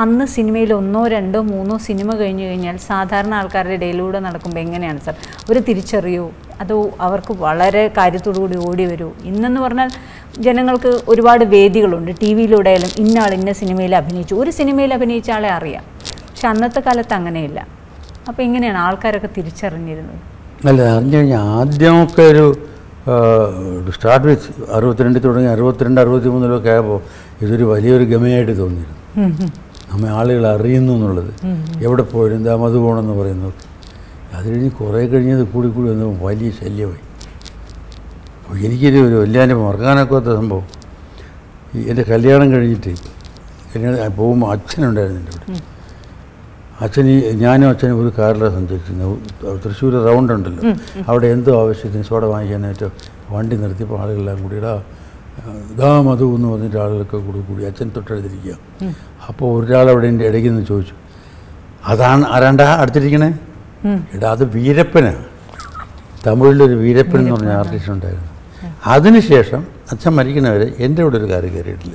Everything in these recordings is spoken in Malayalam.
അന്ന് സിനിമയിൽ ഒന്നോ രണ്ടോ മൂന്നോ സിനിമ കഴിഞ്ഞു കഴിഞ്ഞാൽ സാധാരണ ആൾക്കാരുടെ ഇടയിലൂടെ നടക്കുമ്പോൾ എങ്ങനെയാണ് സാർ ഒരു തിരിച്ചറിയോ അതോ അവർക്ക് വളരെ കാര്യത്തോടു കൂടി ഓടി വരൂ ഇന്നെന്ന് പറഞ്ഞാൽ ജനങ്ങൾക്ക് ഒരുപാട് വേദികളുണ്ട് ടി വിയിലൂടെ ആയാലും ഇന്ന ആൾ ഇന്ന സിനിമയിൽ അഭിനയിച്ചു ഒരു സിനിമയിൽ അഭിനയിച്ച ആളെ അറിയാം പക്ഷെ അന്നത്തെ കാലത്ത് അങ്ങനെയില്ല അപ്പോൾ ഇങ്ങനെയാണ് ആൾക്കാരൊക്കെ തിരിച്ചറിഞ്ഞിരുന്നത് അല്ല അറിഞ്ഞു കഴിഞ്ഞാൽ ആദ്യമൊക്കെ ഒരു സ്റ്റാർട്ട് വിത്ത് അറുപത്തിരണ്ടിൽ തുടങ്ങി അറുപത്തിരണ്ട് അറുപത്തി മൂന്നിലൊക്കെ ആയപ്പോൾ ഇതൊരു വലിയൊരു ഗമയായിട്ട് തോന്നിയിരുന്നു നമ്മെ ആളുകൾ അറിയുന്നു എന്നുള്ളത് എവിടെ പോയാലും എന്താ മധു പോകണമെന്ന് പറയുന്നത് അത് കഴിഞ്ഞ് കുറേ കഴിഞ്ഞത് കൂടി കൂടി വന്നപ്പോൾ വലിയ ശല്യമായി അപ്പോൾ എനിക്കൊരു ഒരു വലിയ മറക്കാനൊക്കാത്ത സംഭവം ഈ എൻ്റെ കല്യാണം കഴിഞ്ഞിട്ട് കല്യാണം പോകുമ്പോൾ അച്ഛനുണ്ടായിരുന്നു എൻ്റെ ഇവിടെ അച്ഛൻ ഈ ഞാനും അച്ഛനും ഒരു കാറിലാണ് സഞ്ചരിച്ചിരുന്നത് തൃശ്ശൂർ റൗണ്ട് ഉണ്ടല്ലോ അവിടെ എന്തോ ആവശ്യത്തിന് സോഡ വാങ്ങിക്കാനായിട്ട് വണ്ടി നിർത്തിയപ്പോൾ ആളുകളെല്ലാം കൂടി ഇടാ ഇതാ മധു എന്ന് പറഞ്ഞിട്ട് ആളുകളൊക്കെ കൂടി കൂടി അച്ഛൻ തൊട്ടടുത്തിരിക്കുക അപ്പോൾ ഒരാൾ അവിടെ എൻ്റെ ഇടയ്ക്ക് നിന്ന് ചോദിച്ചു അതാണ് ആരാണ്ടാ അടുത്തിരിക്കണേ എടാ അത് വീരപ്പനാണ് തമിഴിലൊരു വീരപ്പൻ എന്ന് പറഞ്ഞ ആർട്ടിസ്റ്റ് ഉണ്ടായിരുന്നു അതിനുശേഷം അച്ഛൻ മരിക്കുന്നവരെ എൻ്റെ ഇവിടെ ഒരു കാര്യം കയറിയിട്ടില്ല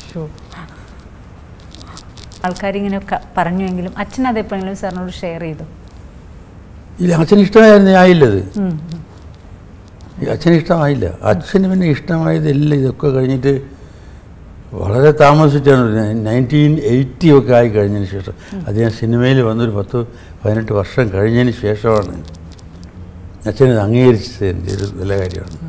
ആൾക്കാരിങ്ങനെ ക- പറഞ്ഞുവെങ്കിലും അച്ഛൻ അത് എപ്പോഴെങ്കിലും സാറിനോട് ഷെയർ ചെയ്തു ഇല്ല അച്ഛന് ഇഷ്ടമായിരുന്നു ആയില്ലത് ഈ അച്ഛന് ഇഷ്ടമായില്ല അച്ഛന് പിന്നെ ഇഷ്ടമായതെല്ലാം ഇതൊക്കെ കഴിഞ്ഞിട്ട് വളരെ താമസിച്ചാണ് നയൻറ്റീൻ എയ്റ്റി ഒക്കെ ആയി കഴിഞ്ഞതിന് ശേഷം അത് ഞാൻ സിനിമയിൽ വന്നൊരു പത്ത് പതിനെട്ട് വർഷം കഴിഞ്ഞതിന് ശേഷമാണ് അച്ഛനത് അംഗീകരിച്ചത് എൻ്റെ ഒരു നല്ല കാര്യമാണ്